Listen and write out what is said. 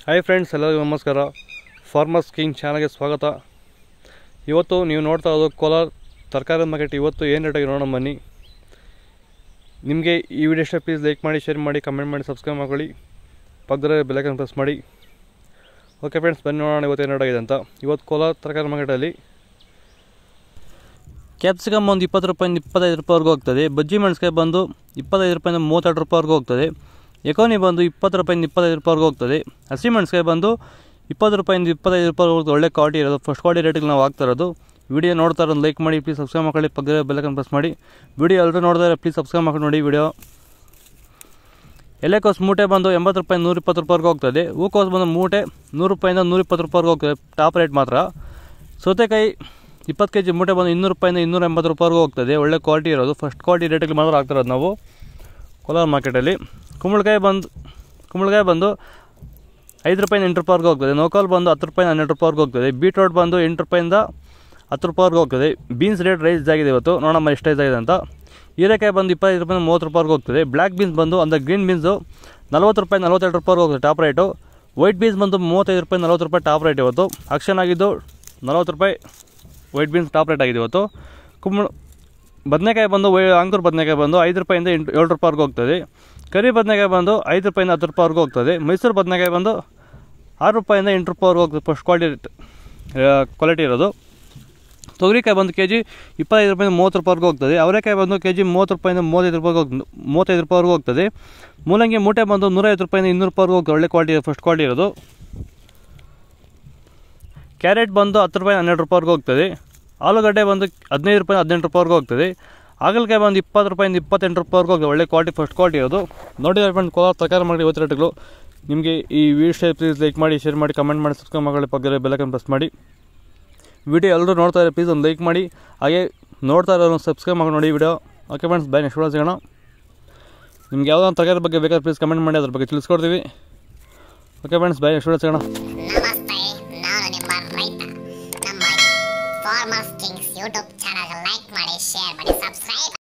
hi friends ಎಲ್ಲರಿಗೂ ನಮಸ್ಕಾರ farmers king ಚಾನಲ್ಗೆ ಸ್ವಾಗತ ಇವತ್ತು ನೀವು ನೋಡ್ತಾ ಇರೋದು ಕೋಲಾರ ತರಕಾರಿ ಮಾರ್ಕೆಟ್ ಇವತ್ತು ಏನು ರೇಟಾಗಿ ನೋಡೋಣ ಬನ್ನಿ ನಿಮಗೆ ಈ ವಿಡಿಯೋ ಇಷ್ಟ ಪ್ಲೀಸ್ ಲೈಕ್ ಮಾಡಿ ಶೇರ್ ಮಾಡಿ ಕಮೆಂಟ್ ಮಾಡಿ ಸಬ್ಸ್ಕ್ರೈಬ್ ಮಾಡ್ಕೊಳ್ಳಿ ಪಕ್ಕದಲ್ಲಿ ಬೆಲೈಕನ್ ಪ್ರೆಸ್ ಮಾಡಿ ಓಕೆ ಫ್ರೆಂಡ್ಸ್ ಬನ್ನಿ ನೋಡೋಣ ಇವತ್ತು ಏನು ರೇಟಾಗಿದೆ ಅಂತ ಇವತ್ತು ಕೋಲಾರ ತರಕಾರಿ ಮಾರ್ಕೆಟಲ್ಲಿ ಕ್ಯಾಪ್ಸಿಕಮ್ ಒಂದು ಇಪ್ಪತ್ತು ರೂಪಾಯಿಂದ ಇಪ್ಪತ್ತೈದು ರೂಪಾಯಿವರೆಗೂ ಹೋಗ್ತದೆ ಬಜ್ಜಿ ಮೆಣಸಿಕಾಯಿ ಬಂದು ಇಪ್ಪತ್ತೈದು ರೂಪಾಯಿಂದ ಮೂವತ್ತೆರಡು ರೂಪಾಯಿವರೆಗೂ ಹೋಗ್ತದೆ ಎಕೋನಿ ಬಂದು ಇಪ್ಪತ್ತು ರೂಪಾಯಿಂದ ಇಪ್ಪತ್ತೈದು ರೂಪಾಯಿವರೆಗೂ ಹೋಗ್ತದೆ ಹಸಿ ಮೆಣಸಿಕಾಯಿ ಬಂದು ಇಪ್ಪತ್ತು ರೂಪಾಯಿಂದ ಇಪ್ಪತ್ತೈದು ರೂಪಾಯಿ ಹೋಗ್ತದೆ ಒಳ್ಳೆ ಕ್ವಾಲಿಟಿ ಇರೋದು ಫಸ್ಟ್ ಕ್ವಾಲಿಟಿ ರೇಟಿಗೆ ನಾವು ಆಗ್ತಾ ಇರೋದು ವಿಡಿಯೋ ನೋಡ್ತಾ ಇರೋದು ಲೈಕ್ ಮಾಡಿ ಪ್ಲೀಸ್ ಸಬ್ಸ್ಕ್ರೈಬ್ ಮಾಡ್ಕೊಳ್ಳಿ ಪಕ್ಕದ ಬೆಲ್ಲಕನ್ ಪ್ರೆಸ್ ಮಾಡಿ ವಿಡಿಯೋ ಎಲ್ಲರೂ ನೋಡಿದ್ರೆ ಪ್ಲೀಸ್ ಸಬ್ಸ್ಕ್ರೈಬ್ ಮಾಡ್ಕೊಂಡು ನೋಡಿ ವಿಡಿಯೋ ಎಲೆಕೋಸು ಮೂಟೆ ಬಂದು ಎಂಬತ್ತು ರೂಪಾಯಿ ನೂರ ಇಪ್ಪತ್ತು ರೂಪಾಯಿವರೆಗೂ ಹೋಗ್ತದೆ ಹೂಕೋಸು ಬಂದು ಮೂಟೆ ನೂರು ರೂಪಾಯಿಂದ ನೂರ ಇಪ್ಪತ್ತು ರೂಪಾಯಿವರೆಗೂ ಹೋಗ್ತದೆ ಟಾಪ್ ರೇಟ್ ಮಾತ್ರ ಸೌತೆಕಾಯಿ ಇಪ್ಪತ್ತು ಕೆ ಜಿ ಮೂಟೆ ಬಂದು ಇನ್ನೂರು ರೂಪಾಯಿಂದ ಇನ್ನೂರ ಎಂಬತ್ತು ರೂಪಾಯಿವರೆಗೂ ಹೋಗ್ತದೆ ಒಳ್ಳೆ ಕ್ವಾಲಿಟಿ ಇರೋದು ಫಸ್ಟ್ ಕ್ವಾಲಿಟಿ ರೇಟಿಗೆ ಮಾತ್ರ ಆಗ್ತಿರೋದು ನಾವು ಕೋಲಾರ ಮಾರ್ಕೆಟಲ್ಲಿ ಕುಂಬಳಕಾಯಿ ಬಂದು ಕುಂಬಳಕಾಯಿ ಬಂದು ಐದು ರೂಪಾಯಿಂದ ಎಂಟು ರೂಪಾಯಿವರೆಗೂ ಹೋಗ್ತದೆ ನೋಕಾಲ್ ಬಂದು ಹತ್ತು ರೂಪಾಯಿಂದ ಹನ್ನೆರಡು ರೂಪಾಯಿವರೆಗೂ ಹೋಗ್ತದೆ ಬೀಟ್ರೋಟ್ ಬಂದು ಎಂಟು ರೂಪಾಯಿಂದ ಹತ್ತು ರೂಪಾಯಿವರೆಗೂ ಹೋಗ್ತದೆ ಬೀನ್ಸ್ ರೇಟ್ ರೈಸ್ ಆಗಿದೆ ಇವತ್ತು ನೋಡಮ್ಮ ಎಷ್ಟು ರೈಸ್ ಆಗಿದೆ ಅಂತ ಹೀರೆಕಾಯಿ ಬಂದು ಇಪ್ಪತ್ತೈದು ರೂಪಾಯಿಂದ ಮೂವತ್ತು ರೂಪಾಯಿವರೆಗೂ ಹೋಗ್ತದೆ ಬ್ಲ್ಯಾಕ್ ಬೀನ್ಸ್ ಬಂದು ಅಂದರೆ ಗ್ರೀನ್ ಬೀನ್ಸು ನಲ್ವತ್ತು ರೂಪಾಯಿ ನಲ್ವತ್ತೆರಡು ರೂಪಾಯಿವರೆಗೂ ಹೋಗ್ತದೆ ಟಾಪ್ ರೇಟು ವೈಟ್ ಬೀನ್ಸ್ ಬಂದು ಮೂವತ್ತೈದು ರೂಪಾಯಿ ನಲ್ವತ್ತು ರೂಪಾಯಿ ಟಾಪ್ ರೇಟ್ ಇವತ್ತು ಆಕ್ಷನ್ ಆಗಿದ್ದು ನಲ್ವತ್ತು ರೂಪಾಯಿ ವೈಟ್ ಬೀನ್ಸ್ ಟಾಪ್ ರೇಟ್ ಆಗಿದೆ ಇವತ್ತು ಕುಂಬಳ ಬದನೆಕಾಯಿ ಬಂದು ವೈ ಅಂಕೂರ್ ಬದನೆಕಾಯಿ ಬಂದು ಐದು ರೂಪಾಯಿಂದ ಎಂಟು ಏಳು ರೂಪಾಯಿವರೆಗೂ ಹೋಗ್ತದೆ ಕರಿ ಬದನೆಕಾಯಿ ಬಂದು ಐದು ರೂಪಾಯಿಂದ ಹತ್ತು ರೂಪಾಯಿವರೆಗೂ ಹೋಗ್ತದೆ ಮೈಸೂರು ಬದನೆಕಾಯಿ ಬಂದು ಆರು ರೂಪಾಯಿಂದ ಎಂಟು ರೂಪಾಯಿವರೆಗೂ ಹೋಗ್ತದೆ ಫಸ್ಟ್ ಕ್ವಾಲಿಟಿ ಕ್ವಾಲಿಟಿ ಇರೋದು ತೊಗರಿಕಾಯಿ ಬಂದು ಕೆ ಜಿ ಇಪ್ಪತ್ತೈದು ರೂಪಾಯಿಂದ ಮೂವತ್ತು ರೂಪಾಯಿವರೆಗೂ ಹೋಗ್ತದೆ ಅವರೆಕಾಯಿ ಬಂದು ಕೆ ಜಿ ಮೂವತ್ತು ರೂಪಾಯಿಂದ ಮೂವತ್ತೈದು ರೂಪಾಯಿಗೆ ಹೋಗ್ ಮೂವತ್ತೈದು ರೂಪಾಯಿವರೆಗೂ ಹೋಗ್ತದೆ ಮೂಲಂಗಿ ಮೂಟೆ ಬಂದು ನೂರೈವತ್ತು ರೂಪಾಯಿಂದ ಇನ್ನೂರು ರೂಪಾಯಿವರೆಗೂ ಹೋಗ್ತದೆ ಒಳ್ಳೆ ಕ್ವಾಲಿಟಿ ಫಸ್ಟ್ ಕ್ವಾಲಿಟಿ ಇರೋದು ಕ್ಯಾರೆಟ್ ಬಂದು ಹತ್ತು ರೂಪಾಯಿ ಹನ್ನೆರಡು ರೂಪಾಯಿವರೆಗೂ ಹೋಗ್ತದೆ ಆಲೂಗಡ್ಡೆ ಬಂದು ಹದಿನೈದು ರೂಪಾಯಿ ಹದಿನೆಂಟು ರೂಪಾಯಿವರೆಗೂ ಹೋಗ್ತದೆ ಹಾಗಲಕಾಯಿ ಬಂದು ಇಪ್ಪತ್ತು ರೂಪಾಯಿಂದ ಇಪ್ಪತ್ತೆಂಟು ರೂಪಾಯಿವರೆಗೂ ಹೋಗ್ತದೆ ಒಳ್ಳೆ ಕ್ವಾಲಿಟಿ ಫಸ್ಟ್ ಕ್ವಾಲಿಟಿ ಇರೋದು ನೋಡಿ ಫ್ರೆಂಡ್ ಕೋಲಾರ ತರಕಾರಿ ಮಾಡಿ ಇವತ್ತು ರೇಟ್ಗಳು ನಿಮಗೆ ಈ ವಿಡಿಯೋ ಪ್ಲೀಸ್ ಲೈಕ್ ಮಾಡಿ ಶೇರ್ ಮಾಡಿ ಕಮೆಂಟ್ ಮಾಡಿ ಸಬ್ಸ್ಕ್ರೈಬ್ ಮಾಡಿ ಪಕ್ಕದಲ್ಲಿ ಬೆಲ್ಲಕನ್ ಪ್ರೆಸ್ ಮಾಡಿ ವಿಡಿಯೋ ಎಲ್ಲರೂ ನೋಡ್ತಾ ಇದ್ದಾರೆ ಪ್ಲೀಸ್ ಒಂದು ಲೈಕ್ ಮಾಡಿ ಹಾಗೆ ನೋಡ್ತಾ ಇರೋರು ಸಬ್ಸ್ಕ್ರೈಬ್ ಮಾಡಿ ನೋಡಿ video okay friends bye next video ಸಿಗೋಣ ನಿಮ್ಗೆ ಯಾವುದೋ ಒಂದು ತರಕಾರಿ ಬಗ್ಗೆ ಬೇಕಾದ್ರೆ ಪ್ಲೀಸ್ ಕಮೆಂಟ್ ಮಾಡಿ ಅದ್ರ ಬಗ್ಗೆ ತಿಳಿಸ್ಕೊಡ್ತೀವಿ okay friends bye next video ಸಿಗೋಣ ನಮಸ್ತೆ ನಾನು ನಿಮ್ಮ ರೈತ ನಮ್ಮ farmers kings YouTube channel like ಮಾಡಿ ಶೇರ್ ಮಾಡಿ ಸಬ್ಸ್ಕ್ರೈಬ್